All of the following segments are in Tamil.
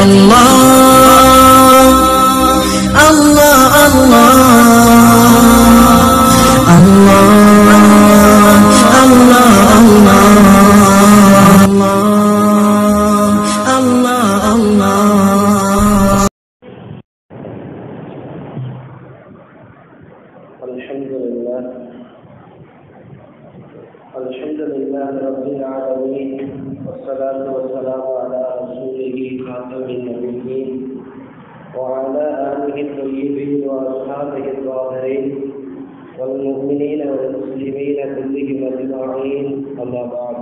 الله الله الله الله الله الله الله الله الحمد لله الحمد لله رب العالمين والصلاة والسلام على رسوله خاتم النبيين وعلى آله الطيبين وأصحابه الطاهرين والمؤمنين والمسلمين كلهم أجمعين أما بعد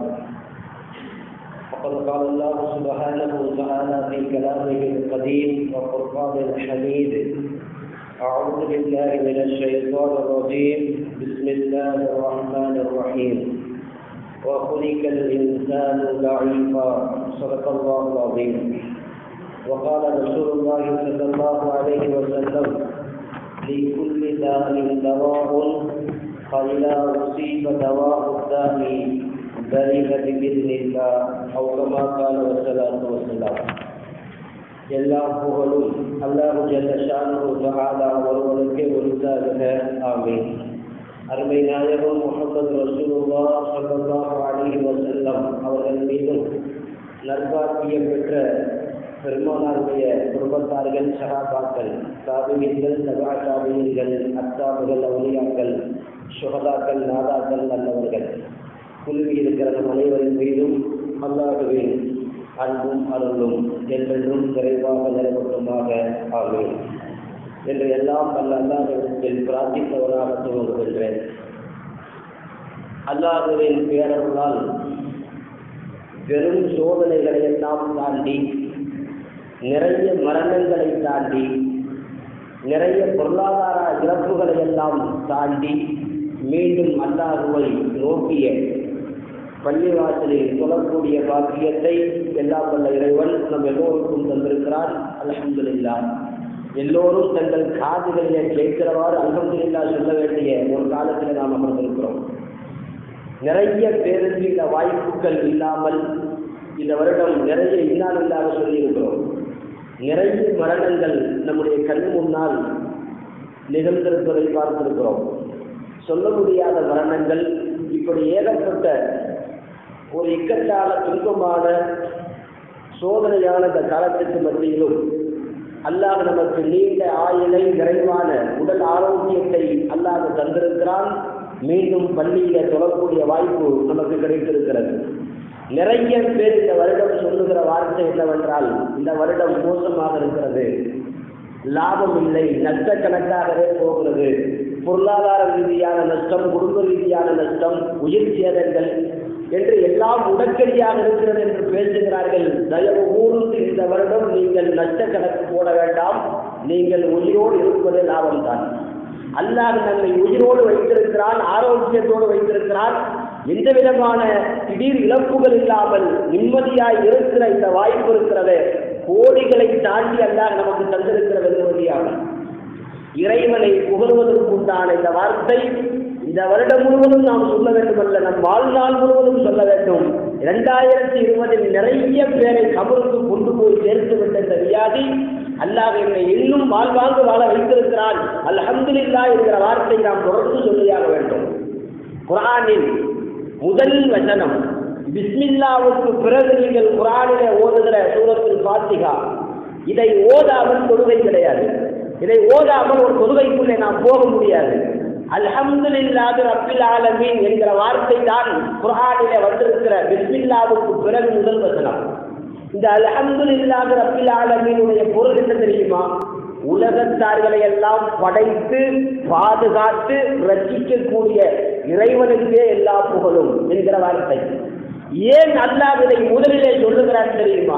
فقد قال الله سبحانه وتعالى في كلامه القديم وفرقان الحميد أعوذ بالله من الشيطان الرجيم بسم الله الرحمن الرحيم وخلق الإنسان ضعيفا صدق الله العظيم وقال رسول الله صلى الله عليه وسلم لكل داء دواء فإذا أصيب دواء الداء برئت بإذن الله أو كما قال والصلاة والسلام எல்லா புகழும் அல்லாஹு ஜல்லஷானு தஆலா ஒருவனுக்கே உரித்தாகுக ஆமீன் அருமை நாயகம் முகமது ரசூலுல்லாஹ் ஸல்லல்லாஹு அலைஹி வஸல்லம் அவர்கள் மீதும் நற்பாக்கியம் பெற்ற பெருமானாருடைய குடும்பத்தார்கள் சகாபாக்கள் தாபியங்கள் சகா தாபியங்கள் அத்தாபுகள் அவுலியாக்கள் சுகதாக்கள் நாதாக்கள் நல்லவர்கள் குழுவி இருக்கிற நம் அனைவரின் மீதும் அல்லாஹுவின் அன்பும் அருளும் என்றென்றும் விரைவாக நிலவட்டுமாக ஆகும் என்று எல்லாம் அல்ல அல்லாஹிடத்தில் பிரார்த்தித்தவனாக துவங்குகின்றேன் அல்லாஹுவின் பேரர்களால் பெரும் சோதனைகளை எல்லாம் தாண்டி நிறைய மரணங்களை தாண்டி நிறைய பொருளாதார இழப்புகளை எல்லாம் தாண்டி மீண்டும் அல்லாஹுவை நோக்கிய பள்ளிவாசலில் சொல்லக்கூடிய பாக்கியத்தை எல்லாம் வல்ல இறைவன் நம் எல்லோருக்கும் தந்திருக்கிறார் அலமதுல்லா எல்லோரும் தங்கள் காதுகளிலே கேட்கிறவாறு அலமதுல்லா சொல்ல வேண்டிய ஒரு காலத்தில் நாம் அமர்ந்திருக்கிறோம் நிறைய பேருக்கு இந்த வாய்ப்புகள் இல்லாமல் இந்த வருடம் நிறைய இல்லாமல் இல்லாத சொல்லியிருக்கிறோம் நிறைய மரணங்கள் நம்முடைய கண் முன்னால் நிகழ்ந்திருப்பதை பார்த்திருக்கிறோம் சொல்ல முடியாத மரணங்கள் இப்படி ஏகப்பட்ட ஒரு இக்கட்டான துன்பமான சோதனையான இந்த காலத்துக்கு மத்தியிலும் அல்லாஹ் நமக்கு நீண்ட ஆயுளை நிறைவான உடல் ஆரோக்கியத்தை அல்லாஹ் தந்திருக்கிறான் மீண்டும் பள்ளியில தொடரக்கூடிய வாய்ப்பு நமக்கு கிடைத்திருக்கிறது நிறைய பேர் இந்த வருடம் சொல்லுகிற வார்த்தை என்னவென்றால் இந்த வருடம் மோசமாக இருக்கிறது லாபம் இல்லை லட்சக்கணக்காகவே போகிறது பொருளாதார ரீதியான நஷ்டம் குடும்ப ரீதியான நஷ்டம் உயிர் சேதங்கள் என்று எல்லாம் உடற்கடியாக இருக்கிறது என்று பேசுகிறார்கள் தயவு கூர்ந்து இந்த வருடம் நீங்கள் நஷ்ட கணக்கு போட வேண்டாம் நீங்கள் உயிரோடு இருப்பது லாபம்தான் அல்லாஹ் நம்மை உயிரோடு வைத்திருக்கிறான் ஆரோக்கியத்தோடு வைத்திருக்கிறான் எந்த விதமான திடீர் இழப்புகள் இல்லாமல் நிம்மதியாய் இருக்கிற இந்த வாய்ப்பு இருக்கிறது கோடிகளை தாண்டி அல்லாஹ் நமக்கு தந்திருக்கிற வெகுமதியாக இறைவனை புகழ்வதற்குண்டான இந்த வார்த்தை இந்த வருடம் முழுவதும் நாம் சொல்ல வேண்டும் அல்ல நம் வாழ்நாள் முழுவதும் சொல்ல வேண்டும் இரண்டாயிரத்தி இருபதில் நிறைய பேரை கபருக்கு கொண்டு போய் சேர்த்து விட்ட இந்த வியாதி அல்லாஹ் என்னை இன்னும் வாழ்வாங்கு வாழ வைத்திருக்கிறான் அல்ஹம்துலில்லா என்கிற வார்த்தை நாம் தொடர்ந்து சொல்லியாக வேண்டும் குரானின் முதல் வசனம் பிஸ்மில்லாவுக்கு பிறகு நீங்கள் குரானிலே ஓதுகிற சூரத்தில் பாத்திகா இதை ஓதாமல் தொழுகை கிடையாது இதை ஓதாமல் ஒரு தொழுகைக்குள்ளே நாம் போக முடியாது அல்ஹம்துலில்லாஹி ரப்பில் ஆலமீன் என்கிற வார்த்தை தான் குர்ஆனிலே வந்திருக்கிற பிஸ்மில்லாவுக்கு பிறகு முதல் வசனம் இந்த அல்ஹம்துலில்லாஹி ரப்பில் ஆலமீனுடைய பொருள் என்ன தெரியுமா உலகத்தார்களை எல்லாம் படைத்து பாதுகாத்து ரட்சிக்கக்கூடிய இறைவனுக்கே எல்லா புகழும் என்கிற வார்த்தை ஏன் அல்லாஹ் இதை முதலிலே சொல்லுகிறான் தெரியுமா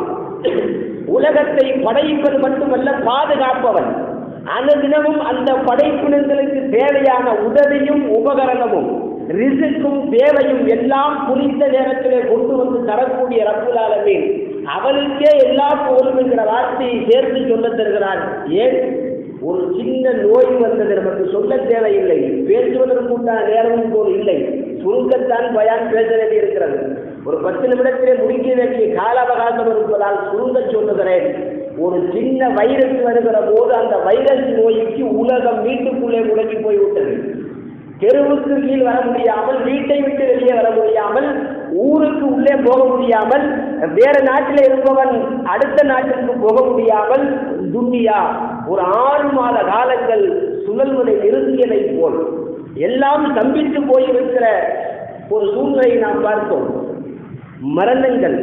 உலகத்தை படைப்பது மட்டுமல்ல பாதுகாப்பவன் அந்த தினமும் அந்த படைப்பினர்களுக்கு தேவையான உதவியும் உபகரணமும் ரிசுக்கும் தேவையும் எல்லாம் குறித்த நேரத்திலே கொண்டு வந்து தரக்கூடிய ரப்புல் ஆலமீன் அவனுக்கே எல்லா போலும் என்கிற வார்த்தையை சேர்த்து சொல்ல தருகிறான் ஏன் ஒரு சின்ன நோய் வந்தது நமக்கு சொல்ல தேவையில்லை பேசுவதற்கு உண்டான நேரமும் போல் இல்லை சுருங்கத்தான் பயான் பேச வேண்டி இருக்கிறது ஒரு பத்து நிமிடத்திலே முடிக்க வேண்டிய கால அவகாசம் இருப்பதால் சுருங்க சொல்லுகிறேன் ஒரு சின்ன வைரஸ் வருகிற போது அந்த வைரஸ் நோய்க்கு உலகம் வீட்டுக்குள்ளே முடங்கி போய்விட்டது தெருவுக்கு கீழ் வர முடியாமல் வீட்டை விட்டு வெளியே வர முடியாமல் ஊருக்கு உள்ளே போக முடியாமல் வேற நாட்டில் இருப்பவன் அடுத்த நாட்டிற்கு போக முடியாமல் துன்யா ஒரு ஆறு மாத காலங்கள் சுழல்வதை நிறுத்தியதை போல் எல்லாம் ஸ்தம்பித்து போயிருக்கிற ஒரு சூழ்நிலையை நாம் பார்த்தோம் மரணங்கள்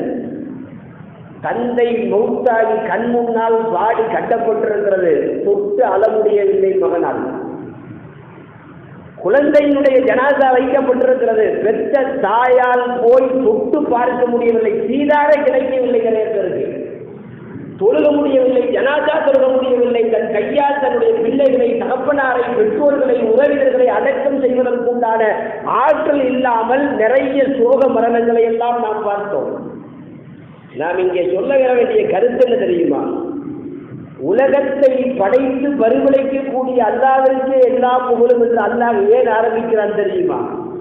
தந்தை மௌத்தாகி கண் முன்னால் பாடி கட்டப்பட்டிருக்கிறது தொட்டு அள முடியவில்லை மகனால் குழந்தையினுடைய ஜனாசா வைக்கப்பட்டிருக்கிறது பெற்ற தாயால் போய் தொட்டு பார்க்க முடியவில்லை சீதார கிடைக்கவில்லை நிறைய பேருக்கு தொழுக முடியவில்லை ஜனாசா தொழுக முடியவில்லை தன் கையால் தன்னுடைய பிள்ளைகளை தகப்பனாரை பெற்றோர்களை உறவினர்களை அடக்கம் செய்வதற்குண்டான ஆற்றல் இல்லாமல் நிறைய சோக மரணங்களை எல்லாம் நாம் பார்த்தோம் நாம் இங்கே சொல்ல வர வேண்டிய கருத்து என்ன தெரியுமா உலகத்தை படைத்து பரிவளைக்கக்கூடிய அல்லாவிற்கு எல்லா புகழும் என்று அல்லாஹ் ஏன் ஆரம்பிக்கிறான் தெரியுமா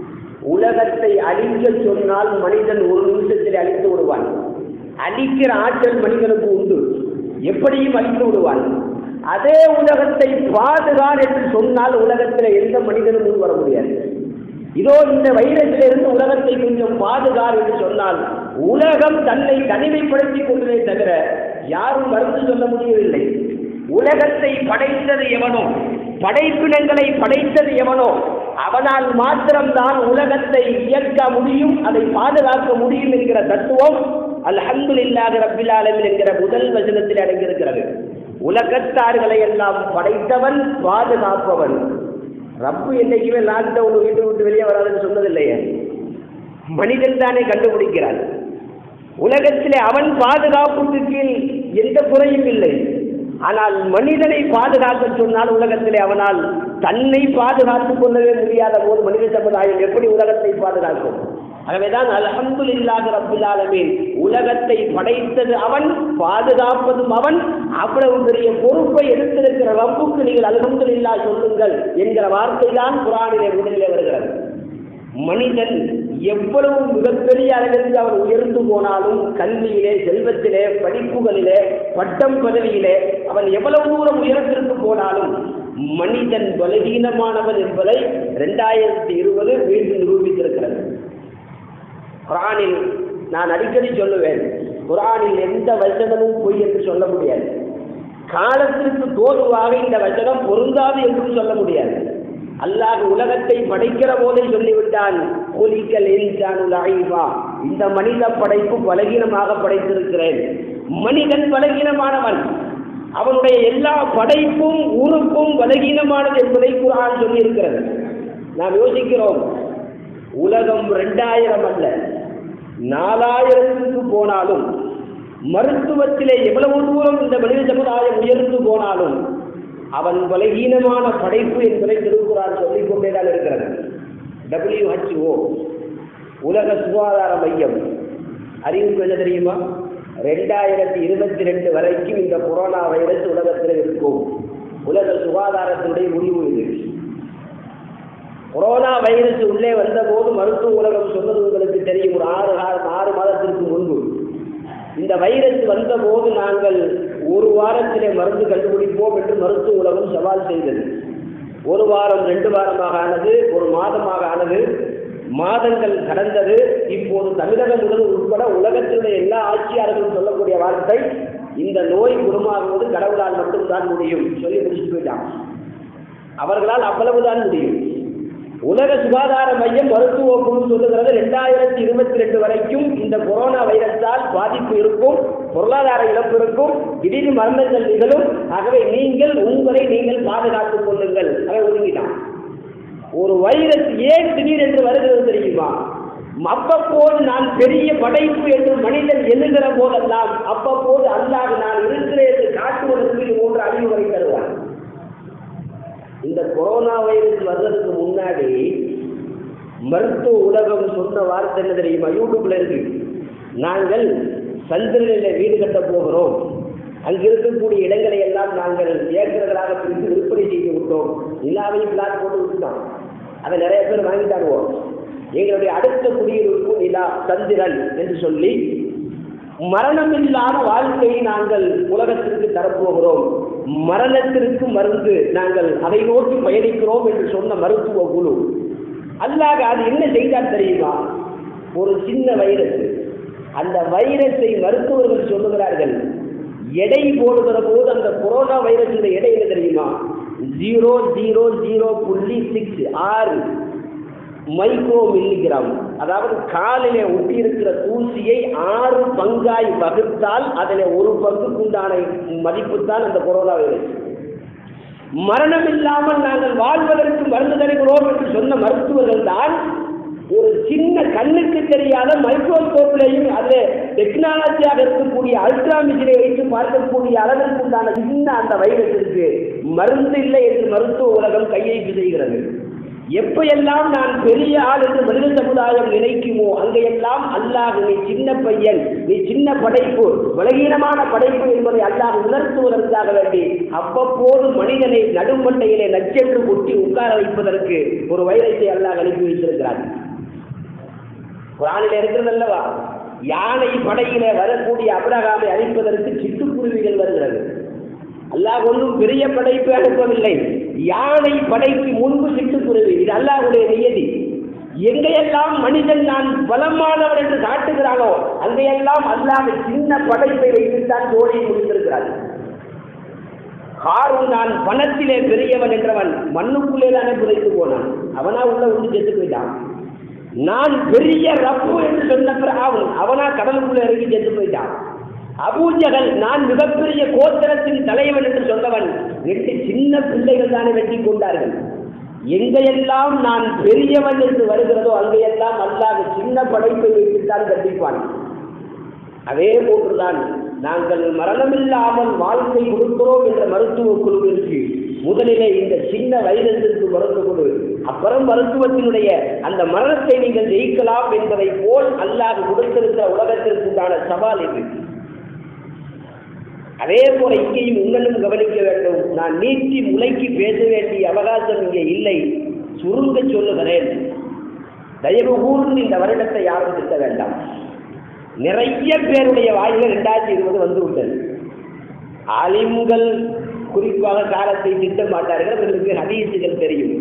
உலகத்தை அழிக்க சொன்னால் மனிதன் ஒரு நிமிஷத்தில் அழித்து விடுவான் அழிக்கிற ஆற்றல் மனிதனுக்கு உண்டு எப்படியும் அழித்து விடுவான் அதே உலகத்தை பாதுகான் என்று சொன்னால் உலகத்தில் எந்த மனிதனும் முன் வர முடியாது இதோ இந்த வைரத்திலிருந்து உலகத்தை கொஞ்சம் பாதுகார் என்று சொன்னால் உலகம் தன்னை தனிமைப்படுத்திக் கொண்டதே தவிர யாரும் மறுத்து சொல்ல முடியவில்லை உலகத்தை படைத்தது எவனோ படைப்பினங்களை படைத்தது எவனோ அவனால் மாத்திரம்தான் உலகத்தை இயக்க முடியும் அதை பாதுகாக்க முடியும் என்கிற தத்துவம் அல்ஹம்துலில்லாஹி ரப்பில் ஆலமீன் என்கிற முதல் வசனத்தில் அடங்கியிருக்கிறது உலகத்தார்களை எல்லாம் படைத்தவன் பாதுகாப்பவன் ரப்பு என்னைக்குமே லாக்டவுன் வீட்டு விட்டு வெளியே வராதுன்னு சொன்னதில்லையே மனிதன் தானே கண்டுபிடிக்கிறான் உலகத்திலே அவன் பாதுகாப்புக்கு கீழ் எந்த குறையும் இல்லை ஆனால் மனிதனை பாதுகாக்க சொன்னால் உலகத்திலே அவனால் தன்னை பாதுகாத்துக் கொள்ளவே முடியாத போது மனித சமுதாயம் எப்படி உலகத்தை பாதுகாக்கும் ஆகவேதான் அல்ஹம்துலில்லாஹி ரப்பில் ஆலமீன் உலகத்தை படைத்தது அவன் பாதுகாப்பதும் அவன் அவ்வளவு பெரிய பொறுப்பை எடுத்திருக்கிற ரப்புக்கு நீங்கள் அல்ஹம்துலில்லாஹ் சொல்லுங்கள் என்கிற வார்த்தை தான் குரானிலே முதலிலே வருகிறது மனிதன் எவ்வளவு மிகப்பெரிய அளவிற்கு அவன் உயர்ந்து போனாலும் கல்வியிலே செல்வத்திலே படிப்புகளிலே பட்டம் பதவியிலே அவன் எவ்வளவு தூரம் உயரத்திற்கு போனாலும் மனிதன் பலகீனமானவன் என்பதை இரண்டாயிரத்தி இருபது மீண்டும் நிரூபித்திருக்கிறது குரானில் நான் அடிக்கடி சொல்லுவேன் குரானில் எந்த வசனமும் பொய் என்று சொல்ல முடியாது காலத்திற்கு தோதுவாக இந்த வசனம் பொருந்தாது என்றும் சொல்ல முடியாது அல்லாஹ் உலகத்தை படைக்கிற போதே சொல்லிவிட்டான் கூலிக்கல் இன்சானுல் அழிவா இந்த மனித படைப்பு பலகீனமாக படைத்திருக்கிறேன் மனிதன் பலகீனமானவன் அவனுடைய எல்லா படைப்பும் உறுப்பும் பலகீனமானது என்பதை குரான் சொல்லியிருக்கிறது நாம் யோசிக்கிறோம் உலகம் ரெண்டாயிரம் அல்ல நாலாயிரத்துக்கு போனாலும் மருத்துவத்திலே எவ்வளவு தூரம் இந்த மனித சமுதாயம் உயர்ந்து போனாலும் அவன் பலகீனமான படைப்பு என்பதை திருக்குறான் சொல்லிக் கொண்டேதான் இருக்கிறது டபிள்யூஹெச்ஓ உலக சுகாதார மையம் அறிவிப்பு என்ன தெரியுமா ரெண்டாயிரத்தி இருபத்தி ரெண்டு வரைக்கும் இந்த கொரோனா வைரஸ் உலகத்தில் இருக்கும் உலக சுகாதாரத்தினுடைய முடிவு இது கொரோனா வைரஸ் உள்ளே வந்தபோது மருத்துவ உலகம் சொன்னது உங்களுக்கு தெரியும் ஒரு ஆறு ஆறு ஆறு மாதத்திற்கு முன்பு இந்த வைரஸ் வந்தபோது நாங்கள் ஒரு வாரத்திலே மருந்து கண்டுபிடிப்போம் என்று மருத்துவ உலகம் சவால் செய்தது ஒரு வாரம் ரெண்டு வாரமாக ஆனது ஒரு மாதமாக ஆனது மாதங்கள் கடந்தது இப்போது தமிழகம் முதல் உட்பட உலகத்தினுடைய எல்லா ஆட்சியாளர்களும் சொல்லக்கூடிய வார்த்தை இந்த நோய் குணமாகுவது கடவுளால் மட்டும்தான் முடியும் சொல்லி முடிச்சுட்டு போயிட்டான் அவர்களால் அவ்வளவுதான் முடியும் உலக சுகாதார மையம் மருத்துவ குழு சொல்லுகிறது ரெண்டாயிரத்தி இருபத்தி ரெண்டு வரைக்கும் இந்த கொரோனா வைரஸால் பாதிப்பு இருக்கும் பொருளாதார இழப்பு இருக்கும் திடீர் மரணங்கள் நிகழும் ஆகவே நீங்கள் உங்களை நீங்கள் பாதுகாத்துக் கொள்ளுங்கள் அவன் ஒதுங்கிட்டான் ஒரு வைரஸ் ஏன் திடீரென்று வருகிறது தெரியுமா அவ்வப்போது நான் பெரிய படைப்பு என்று மனிதன் எழுகிற போதெல்லாம் அவ்வப்போது அல்லாஹ் நான் இருக்கிறேன் என்று காட்டுவதற்கு இது போன்ற அறிவுரை தருவான் இந்த கொரோனா வைரஸ் வர்றதுக்கு முன்னாடி மருத்துவ உலகம் சொன்ன வார்த்தை என்ன தெரியுமா யூடியூப்ல இருக்கு நாங்கள் சந்திரனில் வீடு கட்ட போகிறோம் அங்கு இருக்கக்கூடிய இடங்களை எல்லாம் நாங்கள் ஏக்கர்களாக பிரித்து விற்பனை செய்து விட்டோம் நிலாவையும் பிளாட் போட்டு விட்டுட்டோம் அதை நிறைய பேர் வாங்கிட்டாருவோம் எங்களுடைய அடுத்த குடியிருப்பு நிலா சந்திரன் என்று சொல்லி மரணமில்லாத வாழ்க்கையை நாங்கள் உலகத்திற்கு தரப்போகிறோம் மரணத்திற்கு மருந்து நாங்கள் அதை நோக்கி பயணிக்கிறோம் என்று சொன்ன மருத்துவ குழு அல்லாஹ் அது என்ன செய்தார் தெரியுமா ஒரு சின்ன வைரஸ் அந்த வைரஸை மருத்துவர்கள் சொல்லுகிறார்கள் எடை போடுகிற போது அந்த கொரோனா வைரஸுடைய எடை என்ன தெரியுமா ஜீரோ ஜீரோ ஜீரோ புள்ளி சிக்ஸ் ஆறு மைக்ரோ மில்லிகிராம் அதாவது காலிலே ஒட்டி இருக்கிற தூசியை ஆறு பங்காய் வகுத்தால் அதில் ஒரு பங்குக்குண்டான மதிப்பு தான் அந்த கொரோனா வைரஸ் மரணம் இல்லாமல் நாங்கள் வாழ்வதற்கு மருந்து தருகிறோம் என்று சொன்ன மருத்துவர்கள் தான் ஒரு சின்ன கண்ணுக்கு தெரியாத மைக்ரோஸ்கோப்லையும் அது டெக்னாலஜியாக இருக்கக்கூடிய அல்ட்ரா மிஷினை வைத்து பார்க்கக்கூடிய அளவிற்கு உண்டான சின்ன அந்த வைரஸிற்கு மருந்து இல்லை என்று மருத்துவ உலகம் கையெழுத்து செய்கிறது எப்பையெல்லாம் நான் பெரிய ஆள் என்று மனித சமுதாயம் நினைக்குமோ அங்கெல்லாம் அல்லாஹ் நீ சின்ன பையன் நீ சின்ன படைப்பு பலகீனமான படைப்பு என்பதை அல்லாஹ் உணர்த்துவதற்காக வேண்டி அவ்வப்போது மனிதனை நடுமண்டையிலே நச்சென்று கொட்டி உட்கார வைப்பதற்கு ஒரு வைரத்தை அல்லாஹ் அனுப்பி வைத்திருக்கிறார் குரானில் இருக்கிறது அல்லவா யானை படையிலே வரக்கூடிய அபிரகாமை அழிப்பதற்கு சிட்டுக்குருவிகள் வருகிறது அல்லாஹ் ஒன்றும் பெரிய படைப்பு அனுப்பவில்லை யானை படைக்கு முன்பு சிட்டுக்குருவி இது அல்லாஹுடைய நியதி எங்கெல்லாம் மனிதன் நான் பலமானவன் என்று காட்டுகிறானோ அங்கெல்லாம் அல்லாஹ் சின்ன படைப்பை வைத்துத்தான் தோழியை முடித்திருக்கிறார் காரும் நான் பணத்திலே பெரியவன் என்றவன் மண்ணுக்குள்ளே தானே புதைத்து போனான் அவனா உள்ள உண்டு செத்து போயிட்டான் நான் பெரிய ரப்பு என்று சொன்ன பிறகு அவனா கடலுக்குள்ள இறங்கி செத்து போயிட்டான் அபூஜகல் நான் மிகப்பெரிய கோத்திரத்தின் தலைவன் என்று சொன்னவன் ரெண்டு சின்ன பிள்ளைகள் தானே வெட்டி கொண்டார்கள் எங்கெல்லாம் நான் பெரியவன் என்று வருகிறதோ அங்கெல்லாம் அல்லாத சின்ன படைப்பை வைத்துத்தான் கண்டிப்பான் அதே போன்றுதான் நாங்கள் மரணமில்லாமல் வாழ்க்கை கொடுக்கிறோம் என்ற மருத்துவ குழுவிற்கு முதலிலே இந்த சின்ன வைரத்திற்கு மருந்து கொடு அப்புறம் மருத்துவத்தினுடைய அந்த மரணத்தை நீங்கள் ஜெயிக்கலாம் என்பதை போல் அல்லாஹ் கொடுத்திருக்கிற உலகத்திற்குண்டான சவால் இது அதே போல இங்கேயும் உங்களும் கவனிக்க வேண்டும் நான் நீட்டி முளைக்கு பேச வேண்டிய அவகாசம் இங்கே இல்லை சுருங்க சொல்லுகிறேன் தயவு கூர்ந்து இந்த வருடத்தை யாரும் திட்ட வேண்டாம் நிறைய பேருடைய வாயில ரெண்டாயிரத்தி இருபது வந்து விட்டது ஆலிம்கள் குறிப்பாக காலத்தை திட்ட மாட்டார்கள் அவர்களுக்கு ஹதீசுகள் தெரியும்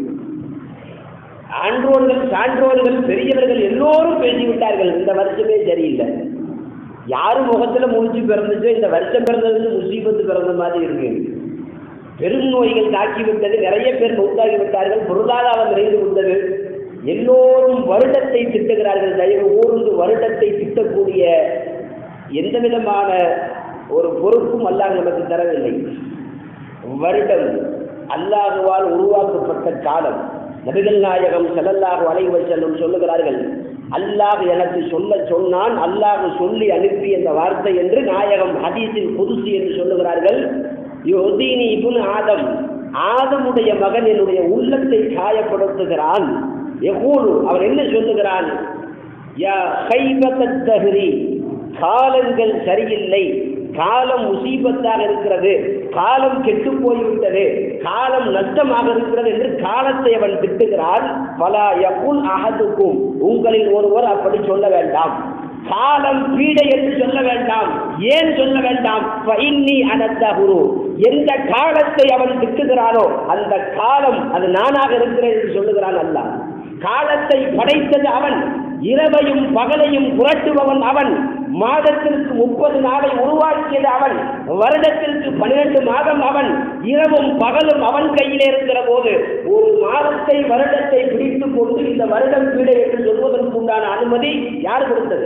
ஆன்றோர்கள் சான்றோர்கள் பெரியவர்கள் எல்லோரும் பேசிவிட்டார்கள் இந்த வருஷமே சரியில்லை யாரு முகத்துல முடிச்சு பிறந்துச்சோ இந்த வருஷம் பிறந்தது முசீபத்து பிறந்த மாதிரி இருக்கு பெரும் நோய்கள் தாக்கி விட்டது நிறைய பேர் மௌத்தாகி விட்டார்கள் பொருளாதாரம் நிறைந்து விட்டது எல்லோரும் வருடத்தை திட்டுகிறார்கள் தயவு ஊர்ந்து வருடத்தை திட்டக்கூடிய எந்த விதமான ஒரு பொறுப்பும் அல்லாஹ் நமக்கு தரவில்லை வருடம் அல்லாஹுவால் உருவாக்கப்பட்ட காலம் நபிகள் நாயகம் செல்லல்லாஹு அலைவ செல்லும் சொல்லுகிறார்கள் அல்லாஹ் எனக்கு சொல்ல சொன்னான் அல்லாஹ் சொல்லி அனுப்பி அந்த வார்த்தை என்று நாயகம் ஹதீஸில் புதுசு என்று சொல்லுகிறார்கள் யோதீனி இபுன் ஆதம் ஆதமுடைய மகன் என்னுடைய உள்ளத்தை காயப்படுத்துகிறான் எகூலு அவன் என்ன சொல்லுகிறான் யா கைபத்தஹரி காலங்கள் சரியில்லை காலம் முசீபத்தாக இருக்கிறது காலம் கெட்டு போய்விட்டது காலம் நஷ்டமாக இருக்கிறது என்று காலத்தை அவன் திட்டுகிறான் பல யகுல் அகதுக்கும் உங்களில் ஒருவர் அப்படி சொல்ல வேண்டாம் காலம் பீடை என்று சொல்ல வேண்டாம் ஏன் சொல்ல வேண்டாம் இன்னி அனத்த குரு எந்த காலத்தை அவன் திட்டுகிறானோ அந்த காலம் அது நானாக இருக்கிறேன் என்று சொல்லுகிறான் அல்ல காலத்தை படைத்தது அவன் இரவையும் பகலையும் புரட்டுபவன் அவன் மாதத்திற்கு முப்பது நாளை உருவாக்கியது அவன் வருடத்திற்கு பன்னிரண்டு மாதம் அவன் இரவும் பகலும் அவன் கையிலே இருக்கிற போது ஒரு மாதத்தை வருடத்தை பிடித்துக் கொண்டு இந்த வருடம் பீடை என்று சொல்வதற்கு உண்டான அனுமதி யார் கொடுத்தது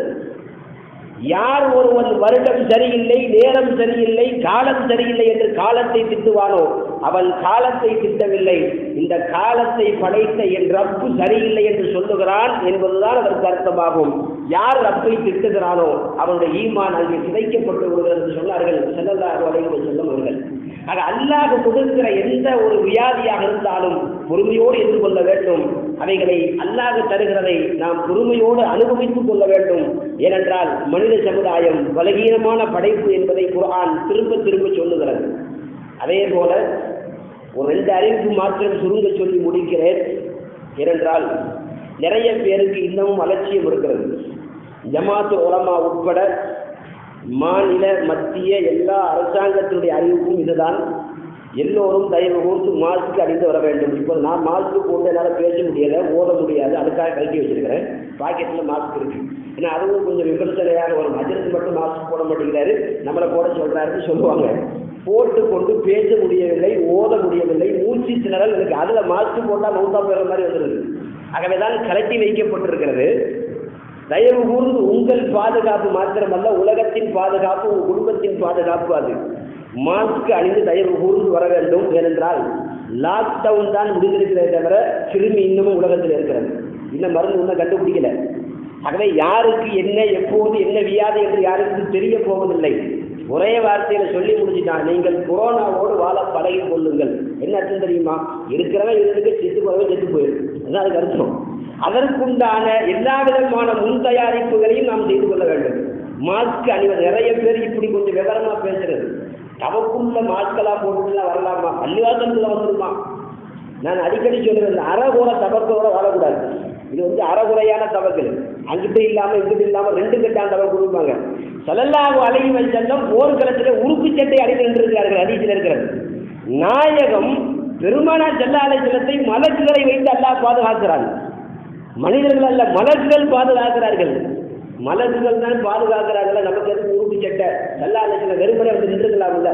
யார் ஒருவன் வருடம் சரியில்லை நேரம் சரியில்லை காலம் சரியில்லை என்று காலத்தை திட்டுவானோ அவன் காலத்தை திட்டவில்லை இந்த காலத்தை படைத்த என் ரப்பு சரியில்லை என்று சொல்லுகிறான் என்பதுதான் அதற்கு அர்த்தமாகும் யார் ரப்பை திட்டுகிறானோ அவனுடைய ஈமான் அங்கே சிதைக்கப்பட்டு விடுகிறது என்று சொன்னார்கள் செல்லல்லாக வளைவு செல்லும் அவர்கள் ஆக அல்லாஹ் கொடுக்கிற எந்த ஒரு வியாதியாக இருந்தாலும் பொறுமையோடு எதிர்கொள்ள வேண்டும் அவைகளை அல்லாஹ் தருகிறதை நாம் பொறுமையோடு அனுபவித்துக் கொள்ள வேண்டும் ஏனென்றால் மனித சமுதாயம் பலகீனமான படைப்பு என்பதை குர்ஆன் திரும்ப திரும்ப சொல்லுகிறது அதே போல ஒரு ரெண்டு அறிவிப்பு மாத்திரம் சுருங்க சொல்லி முடிக்கிறேன் ஏனென்றால் நிறைய பேருக்கு இன்னமும் அலட்சியம் இருக்கிறது ஜமாத்து உலமா உட்பட மாநில மத்திய எல்லா அரசாங்கத்தினுடைய அறிவிப்பும் இதுதான் எல்லோரும் தயவு கூர்ந்து மாஸ்க் அணிந்து வர வேண்டும் இப்போ நான் மாஸ்க் போட்டு என்னால் பேச முடியலை ஓத முடியாது அதுக்காக கழட்டி வச்சிருக்கிறேன் பாக்கெட்டில் மாஸ்க் இருக்கு ஏன்னா அதுவும் கொஞ்சம் விமர்சனையாக வரும் அஜித் மட்டும் மாஸ்க் போட மாட்டேங்கிறாரு நம்மளை போட சொல்றாருன்னு சொல்லுவாங்க போட்டு கொண்டு பேச முடியவில்லை ஓத முடியவில்லை மூச்சு திணறல் எனக்கு அதில் மாஸ்க் போட்டால் மவுத்தா போயிடுற மாதிரி வந்துடுது ஆகவே தான் கலட்டி வைக்கப்பட்டிருக்கிறது தயவு கூர்ந்து உங்கள் பாதுகாப்பு மாத்திரமல்ல உலகத்தின் பாதுகாப்பு உங்கள் குடும்பத்தின் பாதுகாப்பு அது மாஸ்க் அணிந்து தயவு கூர்ந்து வர வேண்டும் ஏனென்றால் லாக்டவுன் தான் முடிந்திருக்கிறதே தவிர கிருமி இன்னமும் உலகத்தில் இருக்கிறது இன்னும் மருந்து இன்னும் கண்டுபிடிக்கல ஆகவே யாருக்கு என்ன எப்போது என்ன வியாதி என்று யாருக்கும் தெரிய போவதில்லை ஒரே வார்த்தையில சொல்லி முடிச்சுட்டான் நீங்கள் கொரோனாவோடு வாழ பழகி கொள்ளுங்கள் என்ன அர்த்தம் தெரியுமா இருக்கிறவன் இருக்கு செத்து போறவன் செத்து போயிடும் அதான் அதுக்கு அர்த்தம் அதற்குண்டான எல்லா விதமான முன் தயாரிப்புகளையும் நாம் செய்து கொள்ள வேண்டும் மாஸ்க் அணிவது நிறைய பேர் இப்படி கொஞ்சம் விவரமா பேசுறது தவக்குள்ள மாஸ்கெல்லாம் போட்டுலாம் வரலாமா பள்ளிவாசலுக்குள்ள வந்துருமா நான் அடிக்கடி சொல்றேன் இந்த அறகுற தவக்கோட வாழக்கூடாது இது வந்து அறகுறையான தவக்கள் அங்கிட்டு இல்லாம இங்கிட்டு இல்லாம ரெண்டு கட்டான தவறு கொடுப்பாங்க சல்லல்லாஹு அலைஹி வஸல்லம் போர்க்களத்தில் உறுப்பு சட்டை அடித்து நின்றிருக்கிறார்கள் ஹதீஸில் இருக்கிறது நாயகம் பெருமானா செல்லா அலைஹிஸ்ஸலத்தை மலக்குகளை வைத்து அல்லாஹ் பாதுகாக்கிறான் மனிதர்கள் அல்ல மலக்குகள் பாதுகாக்கிறார்கள் மலக்குகள் தான் பாதுகாக்கிறார்கள் நமக்கு எதுக்கு உறுப்பு சட்டை செல்லா அலைஹிஸ்ஸலம் வெறுமனே வந்து நின்றுக்கலாம்ல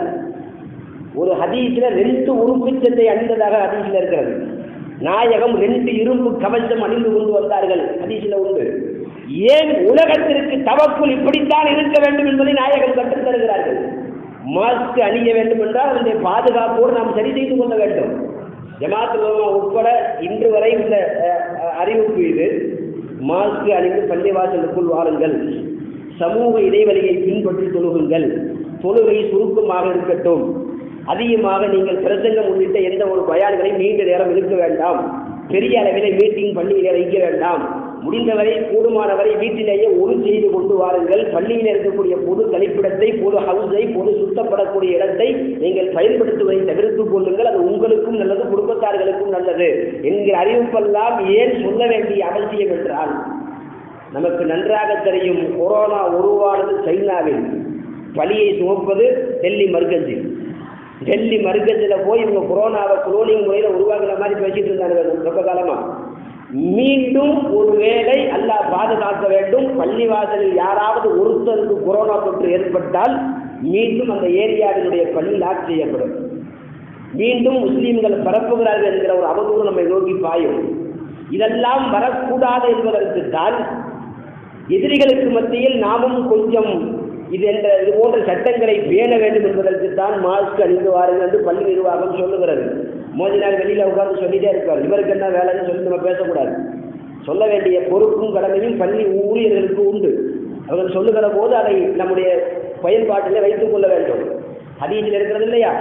ஒரு ஹதீஸ்ல ரெண்டு உறுப்பு சட்டை அணிந்ததாக ஹதீஸ்ல இருக்கிறது நாயகம் ரெண்டு இரும்பு கவசம் அணிந்து கொண்டு வந்தார்கள் ஹதீஸ்ல உண்டு ஏன் உலகத்திற்கு தவக்குள் இப்படித்தான் இருக்க வேண்டும் என்பதை நாயகம் கற்றுத் தருகிறார்கள் மாஸ்க் அணிய வேண்டும் என்றால் அதனுடைய பாதுகாப்போடு நாம் சரி செய்து கொள்ள வேண்டும் ஜமாத் உலமா உட்பட இன்று வரை உள்ள அஹ், அஹ், அறிவிப்பு இது மாஸ்க் அணிந்து பள்ளிவாசலுக்குள் வாருங்கள் சமூக இடைவெளியை பின்பற்றி தொழுகுங்கள் தொழுகை சுருக்கமாக இருக்கட்டும் அதிகமாக நீங்கள் பிரசங்கம் உள்ளிட்ட எந்த ஒரு பயான்களையும் நீண்ட நேரம் இருக்க வேண்டாம் பெரிய அளவிலே மீட்டிங் பள்ளியிலே வைக்க வேண்டாம் முடிந்தவரை கூடுமானவரை வீட்டிலேயே ஒழு செய்து கொண்டு வாருங்கள் பள்ளியில் இருக்கக்கூடிய பொது கழிப்பிடத்தை பொது ஹவுஸை பொது சுத்தப்படக்கூடிய இடத்தை நீங்கள் பயன்படுத்துவதை தவிர்த்துக் கொள்ளுங்கள் அது உங்களுக்கும் நல்லது குடும்பத்தார்களுக்கும் நல்லது என்கிற அறிவிப்பெல்லாம் ஏன் சொல்ல வேண்டிய அவசியம் என்றால் நமக்கு நன்றாக தெரியும் கொரோனா உருவானது சைனாவில் பலியை சுமப்பது டெல்லி மர்கஜில் டெல்லி மர்கஜில் போய் இவங்க கொரோனாவை குளோனிங் முறையில் உருவாக்குற மாதிரி பேசிட்டு இருந்தாங்க ரொம்ப காலமா மீண்டும் ஒருவேளை அல்லாஹ் பாதுகாக்க வேண்டும் பள்ளிவாசலில் யாராவது ஒருத்தருக்கு கொரோனா தொற்று ஏற்பட்டால் மீண்டும் அந்த ஏரியாவினுடைய பள்ளி லாக் செய்யப்படும் மீண்டும் முஸ்லீம்கள் பரப்புகிறார்கள் என்கிற ஒரு அவதூறு நம்மை நோக்கி பாயும் இதெல்லாம் வரக்கூடாது என்பதற்கு தான் எதிரிகளுக்கு மத்தியில் நாமும் கொஞ்சம் இது என்ற இது போன்ற சட்டங்களை பேண வேண்டும் என்பதற்கு தான் மாஸ்க் அணிந்து வாருங்கள் என்று பள்ளி நிர்வாகம் சொல்லுகிறது மோதினார் வெளியில உட்கார்ந்து சொல்லிட்டே இருப்பார் இவருக்கு என்ன வேலைன்னு சொல்லி நம்ம பேசக்கூடாது சொல்ல வேண்டிய பொறுப்பும் கடமையும் பள்ளி ஊழியர்களுக்கு உண்டு அவர்கள் சொல்லுகிற போது அதை நம்முடைய பயன்பாட்டில் வைத்துக் கொள்ள வேண்டும் ஹதீஸில் இருக்கிறது இல்லையா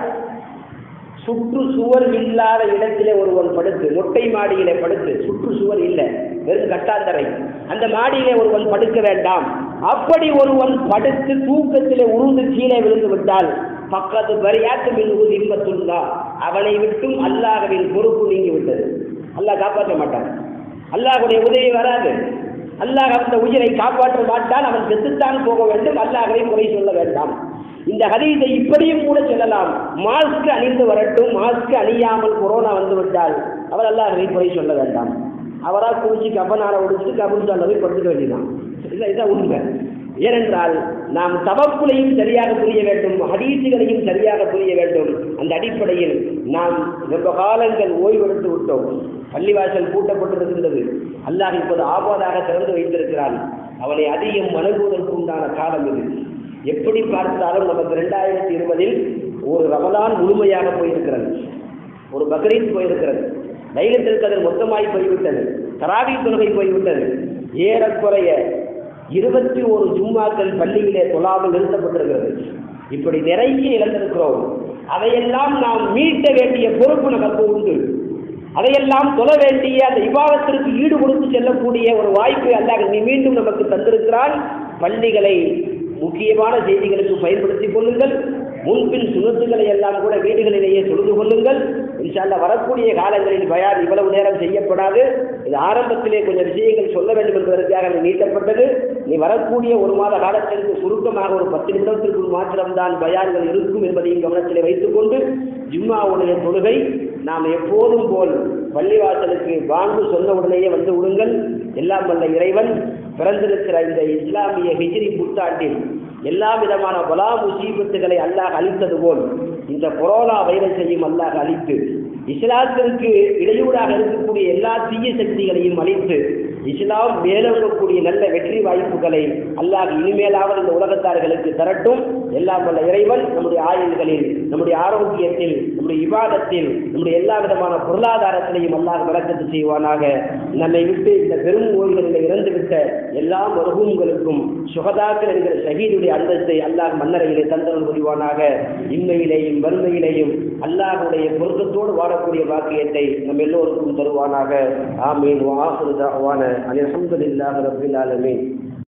சுற்றுச்சுவர் இல்லாத இடத்திலே ஒருவன் படுத்து மொட்டை மாடியிலே படுத்து சுற்றுச்சுவர் இல்லை வெறும் கட்டாந்தரை அந்த மாடியிலே ஒருவன் படுக்க வேண்டாம் அப்படி ஒருவன் படுத்து தூக்கத்திலே உருண்டு கீழே விழுந்து விட்டால் பக்கத்து பரியாத்து மின்கு இன்பத்துள்ளா அவனை விட்டும் அல்லாஹ்வின் பொறுப்பு நீங்கி விட்டது அல்லாஹ் காப்பாற்ற மாட்டான் அல்லாஹ்வுடைய உதவி வராது அல்லாஹ் அந்த உயிரை காப்பாற்ற மாட்டான் அவன் செத்துத்தான் போக வேண்டும் அல்லாஹ்வை குறை சொல்ல வேண்டாம் இந்த ஹதீஸை இப்படியும் கூட சொல்லலாம் மாஸ்க் அணிந்து வரட்டும் மாஸ்க் அணியாமல் கொரோனா வந்து விட்டால் அவர் அல்லாஹ்வை குறை சொல்ல வேண்டாம் அவரா குளிச்சு கபனார உடிச்சு கபன் போய் படுத்துக்க வேண்டியதான் இல்லை இதான் உண்மை ஏனென்றால் நாம் தவக்குலையும் சரியாக புரிய வேண்டும் ஹதீசுகளையும் சரியாக புரிய வேண்டும் அந்த அடிப்படையில் நாம் ரொம்ப காலங்கள் ஓய்வெடுத்து விட்டோம் பள்ளிவாசல் பூட்டப்பட்டிருக்கின்றது அல்லாஹ் இப்போது ஆபாதாக திறந்து வைத்திருக்கிறான் அவனை அதிகம் வணங்குவதற்கு உண்டான காலம் இது எப்படி பார்த்தாலும் நமக்கு ரெண்டாயிரத்தி இருபதில் ஒரு ரமலான் முழுமையாக போயிருக்கிறது ஒரு பக்ரீத் போயிருக்கிறது லைலத்தில் கதிர் மொத்தமாய் போய்விட்டது தராவி தொழுகை போய்விட்டது ஏறக்குறைய இருபத்தி ஒரு ஜும்மாக்கள் பள்ளியிலே தொழாமல் நிறுத்தப்பட்டிருக்கிறது இப்படி நிறைய இழந்திருக்கிறோம் அதையெல்லாம் நாம் மீட்ட வேண்டிய பொறுப்பு நமக்கு உண்டு அதையெல்லாம் தொழ வேண்டிய அந்த விவாதத்திற்கு ஈடு கொடுத்து செல்லக்கூடிய ஒரு வாய்ப்பை அல்லாஹ் நீ மீண்டும் நமக்கு தந்திருக்கிறான் பள்ளிகளை முக்கியமான செய்திகளுக்கு பயன்படுத்திக் கொள்ளுங்கள் முன்பின் சுனத்துகளை எல்லாம் கூட வீடுகளிலேயே தொழுது கொள்ளுங்கள் இன்ஷால்லா வரக்கூடிய காலங்களில் பயான் இவ்வளவு நேரம் செய்யப்படாது இது ஆரம்பத்திலே கொஞ்சம் விஷயங்கள் சொல்ல வேண்டும் என்பதற்காக அது நீட்டப்பட்டது நீ வரக்கூடிய ஒரு மாத காலத்திற்கு சுருக்கமாக ஒரு பத்து நிமிடத்திற்குள் மாத்திரம்தான் பயான்கள் இருக்கும் என்பதையும் கவனத்திலே வைத்துக்கொண்டு ஜும்மாவுடைய தொழுகை நாம் எப்போதும் போல் பள்ளிவாசலுக்கு வாங்கு சொன்ன உடனேயே வந்து விடுங்கள் எல்லாம் வல்ல இறைவன் பிறந்திருக்கிற இந்த இஸ்லாமிய ஹிஜ்ரி புத்தாண்டில் எல்லா விதமான பலா முசீபத்துகளை அல்லாஹ் அழித்தது போல் இந்த கொரோனா வைரஸையும் அல்லாஹ் அழித்து இஸ்லாத்திற்கு இடையூறாக இருக்கக்கூடிய எல்லா தீய சக்திகளையும் அழித்து இஸ்லாம் மேலோங்கக்கூடிய நல்ல வெற்றி வாய்ப்புகளை அல்லாஹ் இனிமேலாவது இந்த உலகத்தார்களுக்கு தரட்டும் எல்லாம் வல்ல இறைவன் நம்முடைய ஆயுள்களில் நம்முடைய ஆரோக்கியத்தில் நம்முடைய விவாதத்தில் நம்முடைய எல்லா விதமான பொருளாதாரத்திலையும் அல்லாஹ் வழக்கத்து செய்வானாக நம்மை விட்டு இந்த பெரும் ஓய்களில் இறந்துவிட்ட எல்லா மருகூம்களுக்கும் சுகதாக்கள் என்கிற ஷஹீதுடைய அந்தஸ்தை அல்லாஹ் மன்னரையிலே தந்தரல் புரிவானாக இன்மையிலேயும் வறுமையிலேயும் அல்லாஹுடைய பொருத்தத்தோடு வாழக்கூடிய பாக்கியத்தை நம் எல்லோருக்கும் தருவானாக ஆமீன் வாசுதாவான அலி அஹமதுல்லாஹ் ரபில் ஆலமீன்